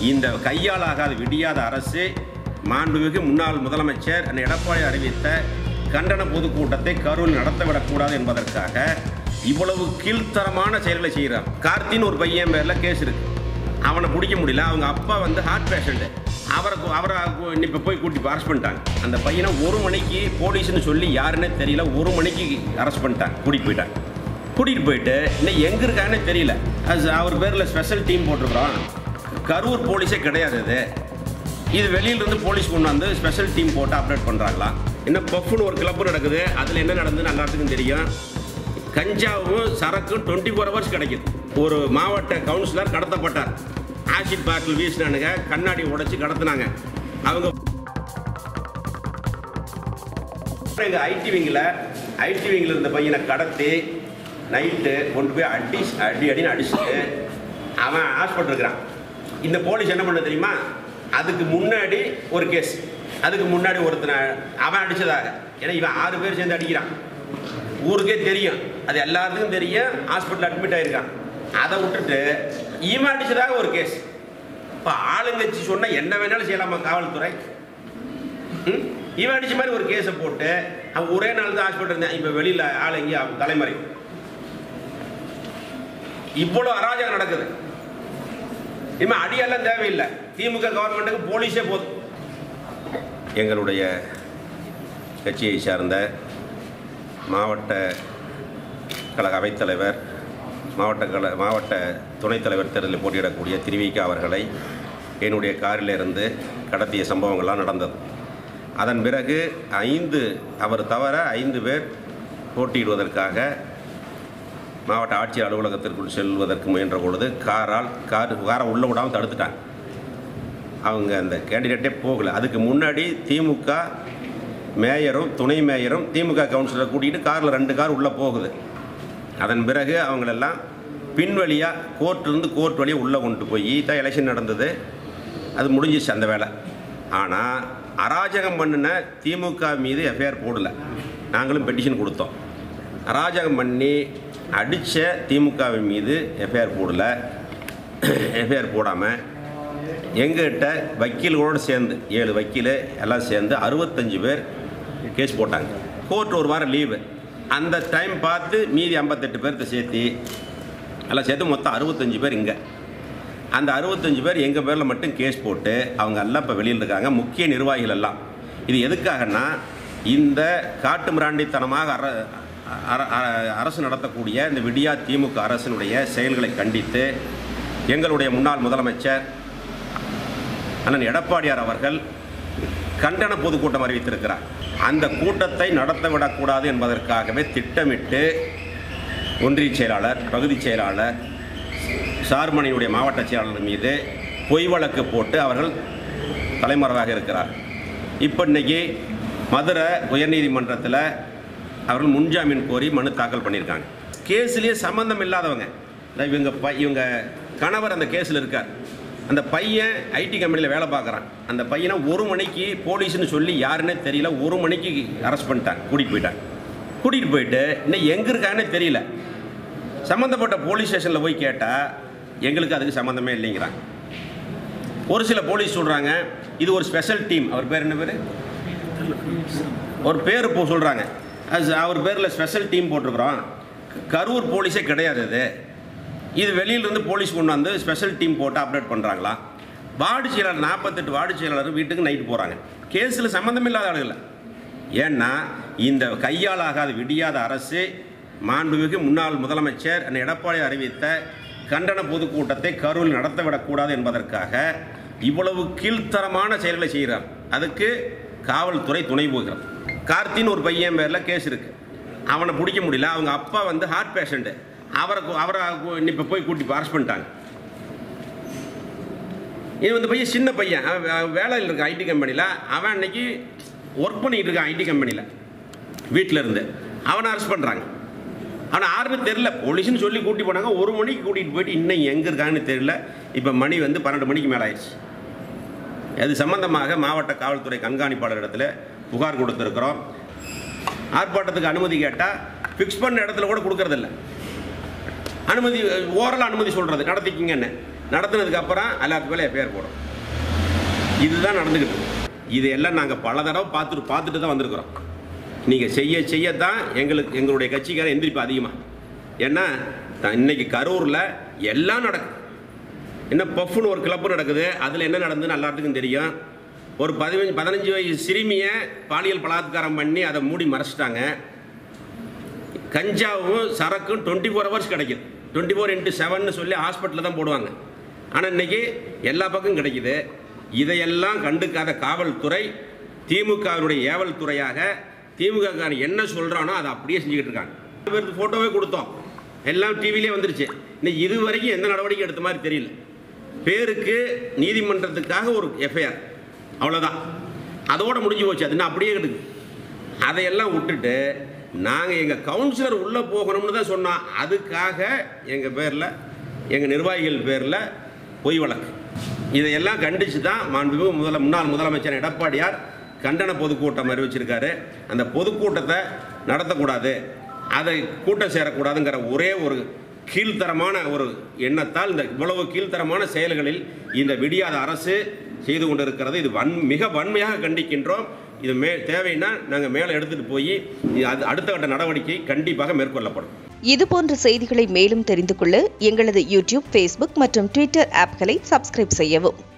இந்த கையாலாகாத விடியாத அரசு மாண்புமிகு முன்னாள் முதலமைச்சர் அண்ணன் எடப்பாடி அறிவித்த கண்டன பொதுக்கூட்டத்தை கரூரில் நடத்தவிடக்கூடாது என்பதற்காக இவ்வளவு கீழ்த்தரமான செயல்களை செய்கிறார் கார்த்தின்னு ஒரு பையன் பேரில் கேஸ் இருக்கு அவனை பிடிக்க முடியல அவங்க அப்பா வந்து ஹார்ட் பேஷண்ட்டு அவரை கு- அவரை இப்போ போய் கூட்டி அரெஸ்ட் பண்ணிட்டாங்க அந்த பையனை ஒரு மணிக்கு போலீஸ்னு சொல்லி யாருன்னே தெரியல ஒரு மணிக்கு அரெஸ்ட் பண்ணிட்டாங்க கூட்டிகிட்டு போயிட்டாங்க கூட்டிகிட்டு போயிட்டு இன்னும் எங்கே இருக்காங்கன்னே தெரியல அது அவர் பேரில் ஸ்பெஷல் டீம் போட்டிருக்கிறோம் கரூர் போலீஸே கிடையாது இது இது வெளியிலேருந்து போலீஸ் கொண்டு வந்து ஸ்பெஷல் டீம் போட்டு ஆப்ரேட் பண்ணுறாங்களா இன்னும் பஃப்னு ஒரு கிளப்பு நடக்குது அதில் என்ன நடந்ததுன்னு எல்லாத்துக்கும் தெரியும் கஞ்சாவும் சரக்கும் டுவெண்ட்டி ஃபோர் ஹவர்ஸ் கிடைக்குது ஒரு மாவட்ட கவுன்சிலர் கடத்தப்பட்டார் ஆசிட் பாட்டில் வீசினானுங்க கண்ணாடி உடைச்சு கடத்துனாங்க அவங்க எங்கள் ஐடி விங்கில் ஐடி விங்கில் இருந்த பையனை கடத்தி நைட்டு கொண்டு போய் அடி அடி அடின்னு அடிச்சுட்டு அவன் ஹாஸ்பிட்டல் இருக்கிறான் இந்த போலீஸ் என்ன பண்ண தெரியுமா அதுக்கு முன்னாடி ஒரு கேஸ் அதுக்கு முன்னாடி ஒருத்தனை அவன் அடிச்சதாக ஏன்னா இவன் ஆறு பேர் சேர்ந்து அடிக்கிறான் ஊருக்கே தெரியும் அது எல்லாத்துக்கும் தெரியும் ஹாஸ்பிட்டல் அட்மிட் ஆயிருக்கான் அதை விட்டுட்டு இவன் அடிச்சதாக ஒரு கேஸ் இப்போ ஆளுங்கட்சி சொன்னால் என்ன வேணாலும் செய்யலாமா காவல்துறை ம்? இவன் அடிச்ச மாதிரி ஒரு கேஸை போட்டு அவன் ஒரே நாள் தான் ஹாஸ்பிட்டல் இருந்தேன் இப்போ வெளியில் ஆள் எங்கேயும் அவன் தலைமறை இவ்வளோ அராஜகம் நடக்குது இனிமே அடியெல்லாம் தேவையில்லை திமுக கவர்மெண்ட்டுக்கு போலீஸே போதும் எங்களுடைய கட்சியை சார்ந்த மாவட்ட கழக அவைத்தலைவர் மாவட்ட கழ மாவட்ட துணைத் தலைவர் தேர்தலில் போட்டியிடக்கூடிய திருவிக அவர்களை என்னுடைய காரிலிருந்து கடத்திய சம்பவங்கள்லாம் நடந்தது அதன் பிறகு ஐந்து அவர் தவிர ஐந்து பேர் போட்டியிடுவதற்காக மாவட்ட ஆட்சியர் அலுவலகத்திற்குள் செல்வதற்கு முயன்ற பொழுது காரால் கார் காரை உள்ளே விடாமல் தடுத்துட்டாங்க அவங்க அந்த கேண்டிடேட்டே போகல அதுக்கு முன்னாடி திமுக மேயரும் துணை மேயரும் திமுக கவுன்சிலரை கூட்டிகிட்டு காரில் ரெண்டு கார் உள்ளே போகுது அதன் பிறகு அவங்களெல்லாம் பின்வழியாக கோர்ட்லேருந்து கோர்ட் வழியாக உள்ளே கொண்டு போய் தான் எலெக்ஷன் நடந்தது அது முடிஞ்சிச்சு அந்த வேலை ஆனால் அராஜகம் பண்ணின திமுக மீது எஃப்ஐஆர் போடல நாங்களும் பெட்டிஷன் கொடுத்தோம் அராஜகம் பண்ணி அடித்த திமுகவின் மீது எஃப்ஐஆர் போடல எஃப்ஐஆர் போடாமல் எங்ககிட்ட வக்கீல்களோடு சேர்ந்து ஏழு வக்கீல் எல்லாம் சேர்ந்து அறுபத்தஞ்சு பேர் கேஸ் போட்டாங்க கோர்ட் ஒரு வாரம் லீவு அந்த டைம் பார்த்து மீதி ஐம்பத்தெட்டு பேர்த்த சேர்த்து எல்லாம் சேர்த்து மொத்தம் அறுபத்தஞ்சு பேர் இங்கே அந்த அறுபத்தஞ்சு பேர் எங்கள் பேரில் மட்டும் கேஸ் போட்டு அவங்க எல்லாம் இப்போ வெளியில் இருக்காங்க முக்கிய நிர்வாகிகள் எல்லாம் இது எதுக்காகன்னா இந்த காட்டு மிராண்டித்தனமாக அர அர- அர- அரசு நடத்தக்கூடிய இந்த விடியா திமுக அரசினுடைய செயல்களை கண்டித்து எங்களுடைய முன்னாள் முதலமைச்சர் அண்ணன் எடப்பாடியார் அவர்கள் கண்டன பொதுக்கூட்டம் அறிவித்திருக்கிறார் அந்த கூட்டத்தை நடத்த விடக்கூடாது என்பதற்காகவே திட்டமிட்டு ஒன்றிய செயலாளர் பகுதி செயலாளர் சார்மணியுடைய மாவட்ட செயலாளர் மீது பொய் வழக்கு போட்டு அவர்கள் தலைமறைவாக இருக்கிறார் இப்போ இன்னைக்கு மதுரை உயர்நீதிமன்றத்தில் அவர்கள் முன்ஜாமீன் கோரி மனு தாக்கல் பண்ணியிருக்காங்க கேஸ்லேயே சம்மந்தம் இல்லாதவங்க இந்த இவங்க ப இவங்க கணவர் அந்த கேஸில் இருக்கார் அந்த பையன் ஐடி கம்பெனியில் வேலை பார்க்குறான் அந்த பையனை ஒரு மணிக்கு போலீஸ்னு சொல்லி யாருன்னே தெரியல ஒரு மணிக்கு அரெஸ்ட் பண்ணிட்டாங்க கூட்டிகிட்டு போயிட்டாங்க கூட்டிகிட்டு போயிட்டு இன்னும் எங்கே இருக்காங்கன்னே தெரியல சம்மந்தப்பட்ட போலீஸ் ஸ்டேஷனில் போய் கேட்டால் எங்களுக்கு அதுக்கு சம்மந்தமே இல்லைங்கிறாங்க ஒரு சில போலீஸ் சொல்கிறாங்க இது ஒரு ஸ்பெஷல் டீம் அவர் பேர் என்ன பேர் ஒரு பேர் இப்போ சொல்கிறாங்க அது அவர் பேரில் ஸ்பெஷல் டீம் போட்டிருக்கிறோம் கரூர் போலீஸே கிடையாது இது இது வெளியிலேருந்து போலீஸ் கொண்டு வந்து ஸ்பெஷல் டீம் போட்டு ஆப்ரேட் பண்ணுறாங்களா வார்டு செயலாளர் நாற்பத்தெட்டு வார்டு செயலாளர் வீட்டுக்கு நைட்டு போகிறாங்க கேஸில் சம்மந்தம் இல்லாத ஆளுகள் ஏன்னா இந்த கையாலாகாத விடியாத அரசு மாண்புமிகு முன்னாள் முதலமைச்சர் அண்ணன் எடப்பாடி அறிவித்த கண்டன பொதுக்கூட்டத்தை கரூரில் நடத்தவிடக்கூடாது என்பதற்காக இவ்வளவு கீழ்த்தரமான செயல்களை செய்கிறார் அதுக்கு காவல்துறை துணை போகிறது கார்த்தின்னு ஒரு பையன் பேரில் கேஸ் இருக்கு அவனை பிடிக்க முடியல அவங்க அப்பா வந்து ஹார்ட் பேஷண்ட்டு அவரை கு- அவரை இப்போ போய் கூட்டி அரெஸ்ட் பண்ணிட்டாங்க இது வந்து பையன் சின்ன பையன் அவன் வே- வேலையில் இருக்கான் ஐடி கம்பெனியில் அவன் அன்னைக்கு ஒர்க் பண்ணிட்டு இருக்கான் ஐடி கம்பெனியில் வீட்டில் இருந்து அவனை அரெஸ்ட் பண்ணுறாங்க அவனை யாருன்னு தெரில போலீஸ்னு சொல்லி கூட்டி போனாங்க ஒரு மணிக்கு கூட்டிகிட்டு போயிட்டு இன்னும் எங்கே இருக்காங்கன்னு தெரியல இப்போ மணி வந்து பன்னெண்டு மணிக்கு மேலே ஆயிடுச்சு அது சம்பந்தமாக மாவட்ட காவல்துறை கண்காணிப்பாளர் இடத்துல புகார் கொடுத்துருக்குறோம் ஆர்ப்பாட்டத்துக்கு அனுமதி கேட்டால் ஃபிக்ஸ் பண்ண இடத்துல கூட கொடுக்கறதில்ல அனுமதி ஓரல் அனுமதி சொல்கிறது நடத்திக்கிங்கன்னு நடத்துனதுக்கு அப்புறம் எல்லாத்துக்கு மேலே எஃப்ஐஆர் போடும் இதுதான் நடந்துக்கிட்டு இருக்கு. இதையெல்லாம் நாங்கள் பல தடவை பார்த்துட்டு பார்த்துட்டு தான் வந்திருக்கிறோம் நீங்கள் செய்ய செய்யத்தான் எங்களுக்கு எங்களுடைய கட்சிக்கார எந்திரிப்பு அதிகமாக ஏன்னா த- இன்னைக்கு கரூரில் எல்லாம் நடக்குது என்ன பஃப்னு ஒரு கிளப்பு நடக்குது அதில் என்ன நடந்ததுன்னு எல்லாத்துக்கும் தெரியும் ஒரு பதினஞ்சு பதினஞ்சு வயசு சிறுமியை பாலியல் பலாத்காரம் பண்ணி அதை மூடி மறைச்சிட்டாங்க கஞ்சாவும் சரக்கும் டுவெண்ட்டி ஃபோர் ஹவர்ஸ் கிடைக்குது டுவெண்ட்டி ஃபோர் இன்ட்டு செவன் சொல்லி ஹாஸ்பிட்டலில் தான் போடுவாங்க ஆனால் இன்னைக்கு எல்லா பக்கம் கிடைக்குது இதையெல்லாம் கண்டுக்காத காவல்துறை திமுகவினுடைய ஏவல் துறையாக திமுக காரன் என்ன சொல்கிறானோ அதை அப்படியே செஞ்சுக்கிட்டு இருக்காங்க பேருக்கு ஃபோட்டோவே கொடுத்தோம் எல்லாம் டிவிலே வந்துருச்சு இன்னைக்கு இது வரைக்கும் எந்த நடவடிக்கை எடுத்த மாதிரி தெரியல பேருக்கு நீதிமன்றத்துக்காக ஒரு எஃப்ஐஆர் அவ்வளோதான் அதோட முடிஞ்சு போச்சு அது இன்னும் அப்படியே கிடக்கு அதையெல்லாம் விட்டுட்டு நாங்கள் எங்கள் கவுன்சிலர் உள்ளே போகணும்னு தான் சொன்னோம் அதுக்காக எங்கள் பேரில் எங்கள் நிர்வாகிகள் பேரில் பொய் வழக்கு இதையெல்லாம் கண்டித்து தான் மாண்புமிகு முதல முன்னாள் முதலமைச்சர் எடப்பாடியார் கண்டன பொதுக்கூட்டம் அறிவிச்சிருக்காரு அந்த பொதுக்கூட்டத்தை நடத்தக்கூடாது அதை கூட்டம் சேரக்கூடாதுங்கிற ஒரே ஒரு கீழ்த்தரமான ஒரு எண்ணத்தால் இந்த இவ்வளவு கீழ்த்தரமான செயல்களில் இந்த விடியாத அரசு செய்து கொண்டிருக்கிறது இது வன் மிக வன்மையாக கண்டிக்கின்றோம் இது மே தேவைன்னா நாங்கள் மேலே எடுத்துகிட்டு போய் இது அது அடுத்த கட்ட நடவடிக்கை கண்டிப்பாக மேற்கொள்ளப்படும் இதுபோன்ற செய்திகளை மேலும் தெரிந்து கொள்ள எங்களது யூடியூப் ஃபேஸ்புக் மற்றும் ட்விட்டர் ஆப்களை சப்ஸ்கிரைப் செய்யவும்